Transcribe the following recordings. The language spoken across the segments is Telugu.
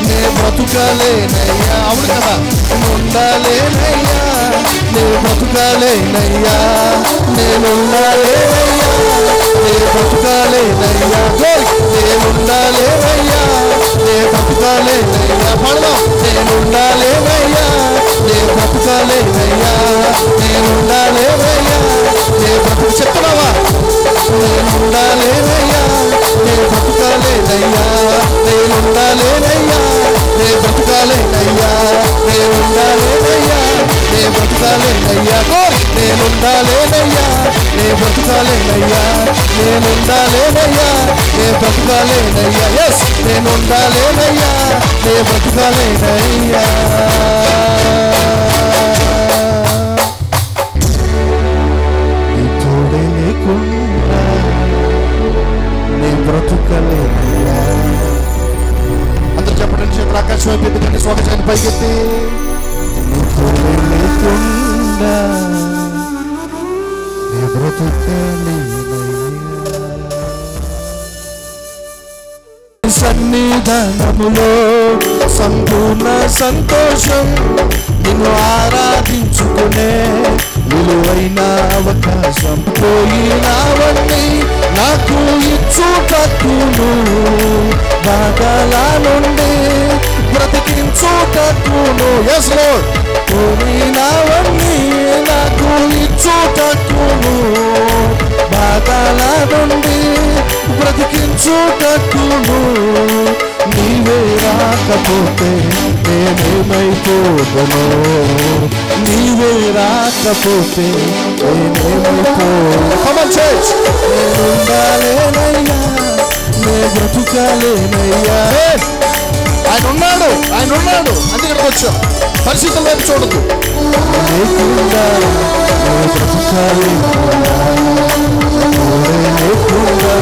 నే బ్రతుకలేనయ్యా అవును కదా నేనుండాలేనయ్యా నే బ్రతుకలేనయ్యా నేనుండాలేనయ్యా నే బ్రతుకలేనయ్యా గోల్ నేనుండాలేనయ్యా నే బ్రతుకలేనయ్యా పడదాం నేనుండాలేనయ్యా నే బ్రతుకలేనయ్యా నేనుండాలేనయ్యా నే బ్రతుకు చెప్తున్నావా నేనుండాలేనయ్యా నే బ్రతుకలేనయ్యా నేనుండాలేనయ్యా నే బ్రతుకాలేనయ్యా నేనుండాలేనయ్యా నే బ్రతుకాలేనయ్యా గోల్ నేనుండాలేనయ్యా నే బ్రతుకాలేనయ్యా నేనుండాలేనయ్యా నే బ్రతుకాలేనయ్యా ఎస్ నేనుండాలేనయ్యా నే బ్రతుకాలేనయ్యా నీ తోడే లేకుండా నీ బ్రతుకలేనయ్యా అందరూ చెప్పండి చేతులు ఆకాశం వైపు ఎత్తుకొని స్వాగతాన్ని పైకెత్తి నీ తోడే లేకుండా నీ బ్రతుకలేనయ్యా సన్నిధానములో సంపూర్ణ సంతోషం నిన్ను ఆరాధించుకునే విలువైన అవకాశం పోయినవన్నీ నాకు ఇచ్చుటకును బాధల నుండి బ్రతికించుటకును ఎస్ లోడ్ పోయినవన్నీ నాకు ఇచ్చుటకును బాధల నుండి బ్రతికించుటకును నీవే రాకపోతే నేనేమైపోదును నీవే రాకపోతే నేనేమైపోదు కమన్ చర్చ్ నేనుండాలేనయ్యా నే బ్రతుకాలేనయ్యా ఏ! ఆయన ఉన్నాడు ఆయన ఉన్నాడు అందుకని వచ్చాం పరిస్థితుల వైపు చూడదు లేకుండా నే బ్రతుకాలేనయ్యా తోడే లేకుండా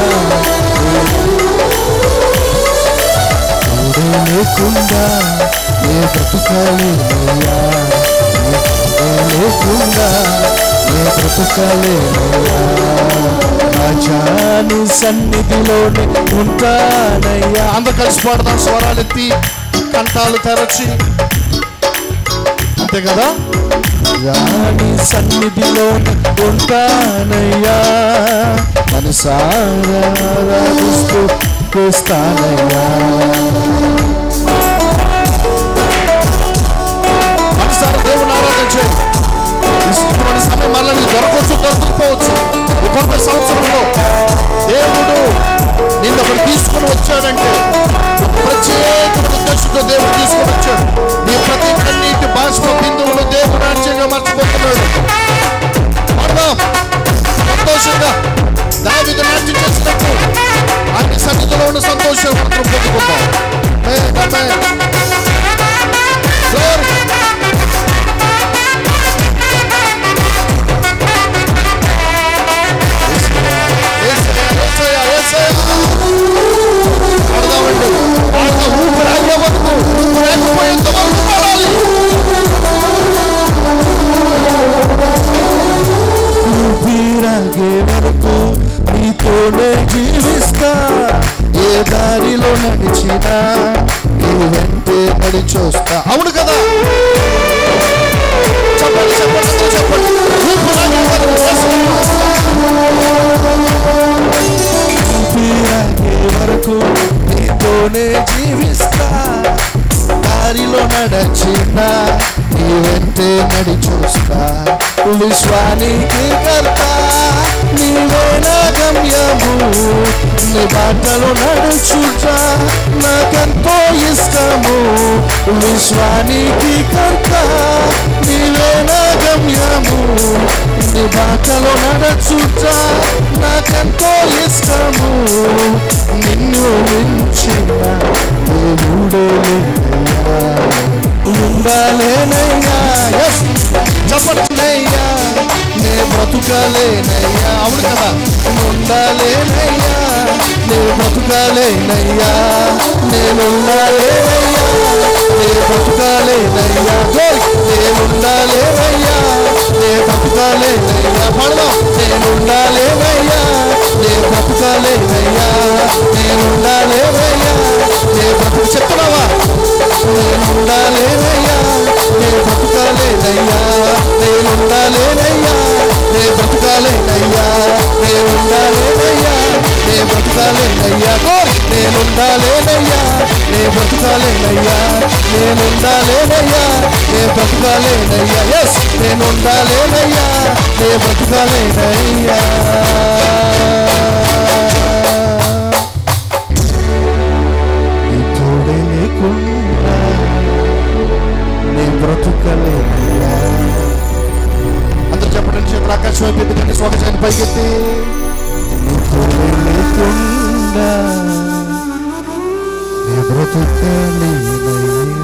తోడే లేకుండా ఏ బ్రతుకాలేనయ్యా నీ తోడే లేకుండా ఏ బ్రతుకాలేనయ్యా రాజాని సన్నిధిలోనే ఉంటానయ్యా అందరు కలిసి పాడదాం స్వరాలెత్తి కంఠాలు తెరచి అంతే కదా రాణి సన్నిధిలోనే ఉంటానయ్యా మనసారాధిస్తూ కూస్తానయ్యా మనసారా దేవుని ఆరాధన చేయి ఇష్టమైన సమయం మళ్ళీ నీకు దొరకవచ్చు దొరకకపోవచ్చు ఈ కొత్త సంవత్సరంలో దేవుడు నిన్ను ఒకటి తీసుకొని వచ్చాడంటే ఒక ప్రత్యేకమైన ఉద్దేశంతో దేవుడు తీసుకొని వచ్చాడు నీ ప్రతి కన్నీటి బాష్ప బిందువులు దేవుడు నాట్యంగా మర్చిపోతున్నాడు పాడదాం సంతోషంగా దావిద నాట్యం చేసినట్టు అన్ని సన్నిధిలో ఉన్న సంతోషం మాత్రం పొందుకుందాం Amen, amen. Glory. యేసయ్యా, యేసయ్యా, యేసయ్యా. పాడదామండి. పాడదాం. ఊపిరి ఆగే వరకు, ఊపిరి ఆగిపోయేంత వరకు పాడాలి. ఊపిరాగే వరకు నీతోనే జీవిస్తా ఏ దారిలో నడిచినా నీ వెంటే నడిచొస్తా అవును కదా చెప్పండి చెప్పండి అందరూ చెప్పండి ఊపిరాగే వరకు ఊపిరాగే వరకు నీతోనే జీవిస్తా దారిలో నడచిన నీ వెంటే నడి చూస్తా విశ్వానికి కర్త నీవే నా గమ్యము నీ బాటలో నడుచుట నాకెంతో ఇష్టము విశ్వానికి కర్త నీవే నా గమ్యము నీ బాటలో నడుచుట నాకెంతో ఇష్టము నిన్ను మించిన దేవుడే లేనయ్యా. ఉండాలేనయ్యా ఎస్ చెప్పట్లయ్యా నే బ్రతుకలేనయ్యా అవును కదా ఉండాలేనయ్యా నే బ్రతుకలేనయ్యా నేనుండాలేనయ్యా నే బ్రతుకలేనయ్యా గోల్ నేనుండాలేనయ్యా నే బ్రతుకలేనయ్యా పడదాం నేనుండాలేనయ్యా నే బ్రతుకలేనయ్యా నేనుండాలేనయ్యా నే బ్రతుకు చెప్తున్నావా నే ఉండాలేనయ్యా నే బ్రతకాలేనయ్యా నేనుండాలేనయ్యా నే బ్రతకాలేనయ్యా నేనుండాలేనయ్యా నే బ్రతకాలేనయ్యా ఎస్ నేనుండాలేనయ్యా నే బ్రతకాలేనయ్యా ఇప్పుడే లేకుండా నే బ్రతుకలేనయ్యా అందరూ చెప్పండి చేతులు ఆకాశం వైపు ఎత్తుకండి స్వాగతాన్ని పైకెత్తి ఇప్పుడే లేకుండా నే బ్రతుకలేనయ్యా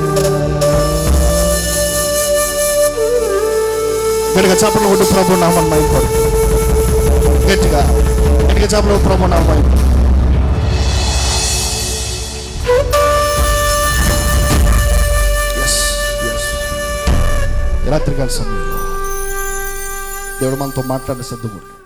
గట్టిగా చేపలు ఒడ్డు ప్రభు నామం మైపడు గట్టిగా గట్టిగా చేపలు ప్రభు నామం ఎస్ ఎస్ రాత్రికాల సమయంలో దేవుడు మనతో మాట్లాడే సిద్ధముడు